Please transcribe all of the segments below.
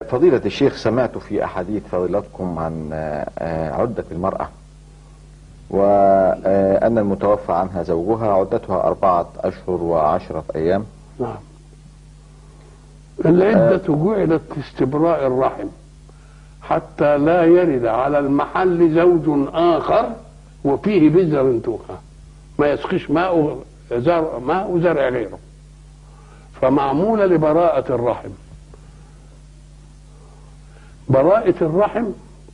فضيلة الشيخ سمعت في أحاديث فضيلتكم عن آه، آه، عدة المرأة وأن المتوفى عنها زوجها عدتها أربعة أشهر وعشرة أيام نعم العدة جعلت لاستبراء الرحم حتى لا يرد على المحل زوج آخر وفيه بذر توخى ما يسقيش ماء زرع ماء زرع غيره فمعمولة لبراءة الرحم براءة الرحم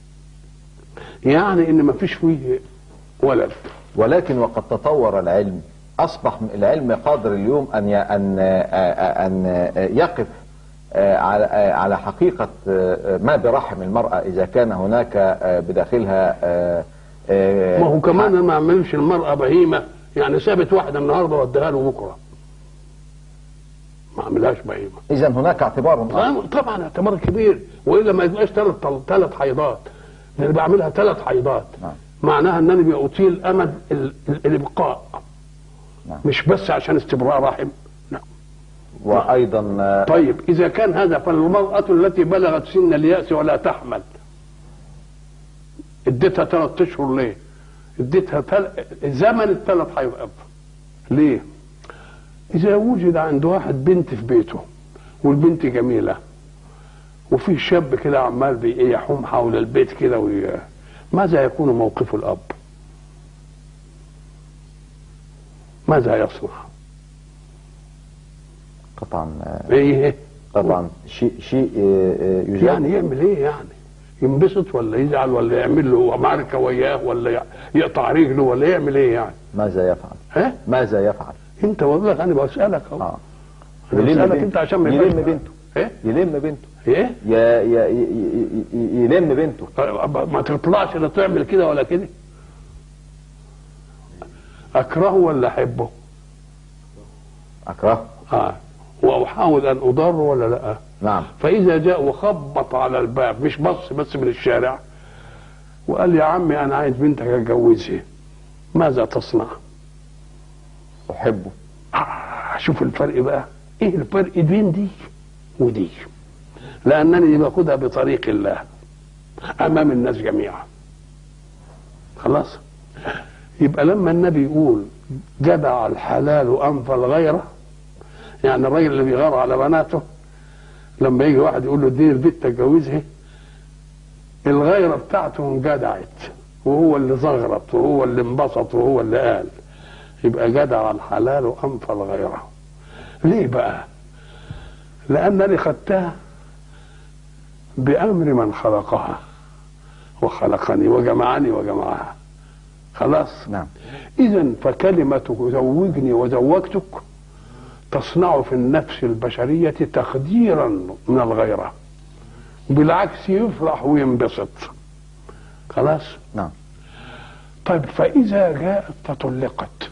يعني ان ما فيش فيه ولد ولكن وقد تطور العلم أصبح العلم قادر اليوم أن ي- أن آه، أن آه، يقف آه، على آه، على حقيقة آه، ما برحم المرأة إذا كان هناك آه، بداخلها آه، آه، ما هو كمان ما عملش المرأة بهيمة يعني سابت واحدة النهارده وديها له بكرة ما عملهاش بهيمة إذا هناك اعتبار آخر. طبعا- طبعا اعتبار كبير والا ما يبقاش ثلاث ثلاث حيضات لان بعملها ثلاث حيضات نعم. معناها ان انا بأطيل امد ال- ال- الابقاء نعم. مش بس عشان استبراء رحم لا وأيضا آه، طيب اذا كان هذا فالمرأة التي بلغت سن اليأس ولا تحمل اديتها ثلاث اشهر ليه؟ اديتها تل... زمن الثلاث حيضات ليه؟ إذا وجد عند واحد بنت في بيته والبنت جميلة وفي شاب كده عمال بي- يحوم حول البيت كده وي... ماذا يكون موقف الأب؟ ماذا يصنع؟ قطعا آه، إيه؟ طبعا شيء شيء آه، آه، يجاب يعني يعمل إيه يعني؟ ينبسط ولا يزعل ولا يعمل له معركة وياه ولا ي- يقطع رجله ولا يعمل إيه يعني؟ ماذا يفعل ها؟ ماذا يفعل أنت بقول لك أنا بسألك أهو اه أنا يلم بسألك بنته. أنت عشان ما يلم يبقاش- بنته إيه؟ يلم بنته إيه؟ ي- ي- ي- ي- يلم بنته ما تطلعش لا تعمل كده ولا كده اكرهه ولا احبه أكره اه واحاول ان اضره ولا لا نعم فاذا جاء وخبط على الباب مش بص بس من الشارع وقال يا عمي انا عايز بنتك اتجوزها ماذا تصنع أحبه آه شوف الفرق بقى ايه الفرق بين دي ودي لانني باخدها بطريق الله امام الناس جميعا خلاص يبقى لما النبي يقول جدع الحلال انفى الغيره يعني الراجل اللي بيغار على بناته لما يجي واحد يقول له اديني البت اتجوزها الغيره بتاعته انجدعت وهو اللي زغرط وهو اللي انبسط وهو اللي قال يبقى جدع الحلال انفى الغيره ليه بقى لانني خدتها بامر من خلقها وخلقني وجمعني وجمعها خلاص نعم اذا فكلمه زوجني وزوجتك تصنع في النفس البشريه تخديرا من الغيره بالعكس يفرح وينبسط خلاص نعم طيب فإذا جاءت فطلقت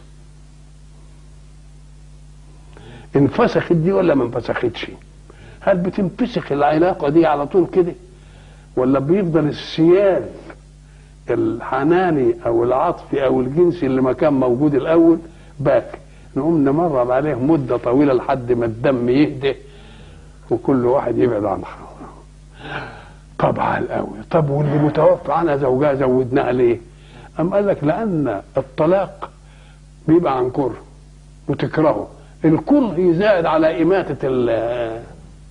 انفسخت دي ولا ما انفسختش؟ هل بتنفسخ العلاقة دي على طول كده؟ ولا بيفضل السيال الحناني أو العاطفي أو الجنسي اللي ما كان موجود الأول باك نقوم نمرر عليه مدة طويلة لحد ما الدم يهدى وكل واحد يبعد عن خواه طبعا القوي طب واللي متوفى عنها زوجها زودناها ليه؟ أم قال لك لأن الطلاق بيبقى عن كره وتكرهه الكره يزائد على إماتة ال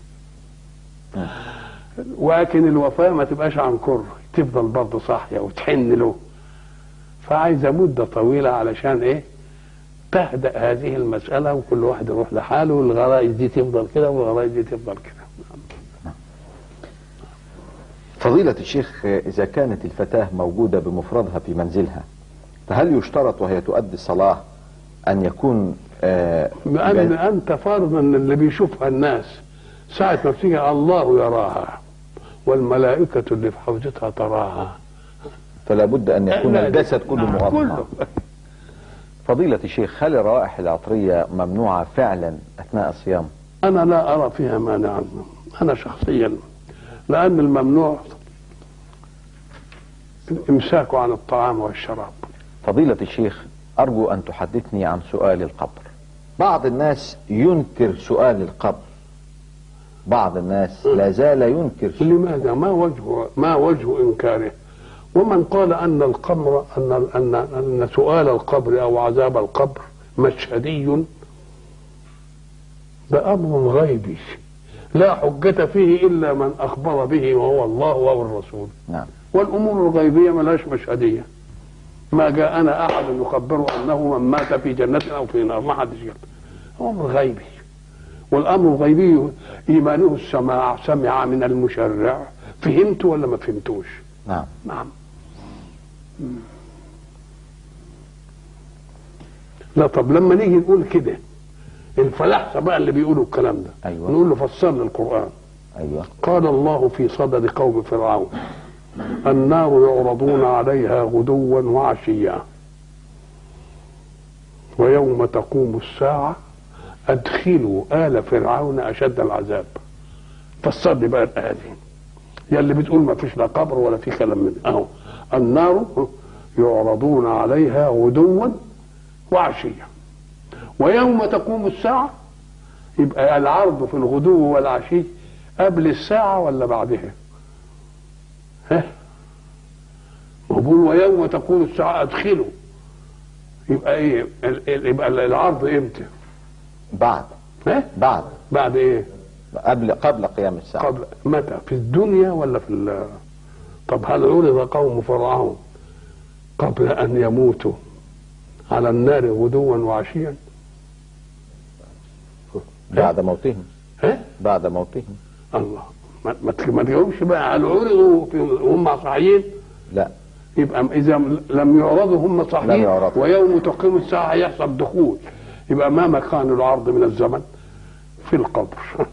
ولكن الوفاة ما تبقاش عن كره تفضل برضه صاحية وتحن له فعايزة مدة طويلة علشان إيه؟ تهدأ هذه المسألة وكل واحد يروح لحاله والغرائز دي تفضل كده والغرائز دي تفضل كده فضيلة الشيخ آه، إذا كانت الفتاة موجودة بمفردها في منزلها فهل يشترط وهي تؤدي الصلاة أن يكون آه، لأن جن- أنت فرض أن اللي بيشوفها الناس ساعة ما بتيجي الله يراها والملائكة اللي في حوزتها تراها فلا بد أن يكون لا، الجسد كله نعم، مغطى كله. فضيلة الشيخ هل الروائح العطرية ممنوعة فعلا أثناء الصيام أنا لا أرى فيها مانعا أنا شخصيا لأن الممنوع الإمساك عن الطعام والشراب فضيلة الشيخ أرجو أن تحدثني عن سؤال القبر بعض الناس ينكر سؤال القبر بعض الناس لا زال ينكر لماذا ما وجه ما وجه انكاره ومن قال ان القبر ان ان ان سؤال القبر او عذاب القبر مشهدي ده امر غيبي لا حجة فيه الا من اخبر به وهو الله او الرسول نعم والامور الغيبيه ملهاش مشهديه ما جاءنا احد يخبر انه من مات في جنه او في نار ما حدش قال امر غيبي والامر الغيبي ايمانه السماع سمع من المشرع فهمت ولا ما فهمتوش نعم نعم لا طب لما نيجي نقول كده الفلاحة بقى اللي بيقولوا الكلام ده أيوة. نقول له فسر لي القرآن ايوه قال الله في صدد قوم فرعون النار يعرضون عليها غدوا وعشيا ويوم تقوم الساعة أدخلوا آل فرعون أشد العذاب فسر لي بقى الآية دي يا اللي بتقول ما فيش لا قبر ولا في كلام من أهو النار يعرضون عليها غدوا وعشيا ويوم تقوم الساعة يبقى العرض في الغدو والعشي قبل الساعة ولا بعدها ها وبقول ويوم تقوم الساعة أدخلوا يبقى ايه ال- ال- يبقى العرض امتى بعد ها بعد بعد ايه قبل قبل قيام الساعه قبل متى في الدنيا ولا في ال- طب هل عرض قوم فرعون قبل ان يموتوا على النار غدوا وعشيا بعد موتهم ها بعد موتهم الله ما ما ت- ما تجاوبش بقى هل عرضوا في- وهم صحيين لا يبقى اذا لم يعرضوا هم لم صحيحين يعرضوا. ويوم تقيم الساعه يحصل دخول يبقى ما مكان العرض من الزمن في القبر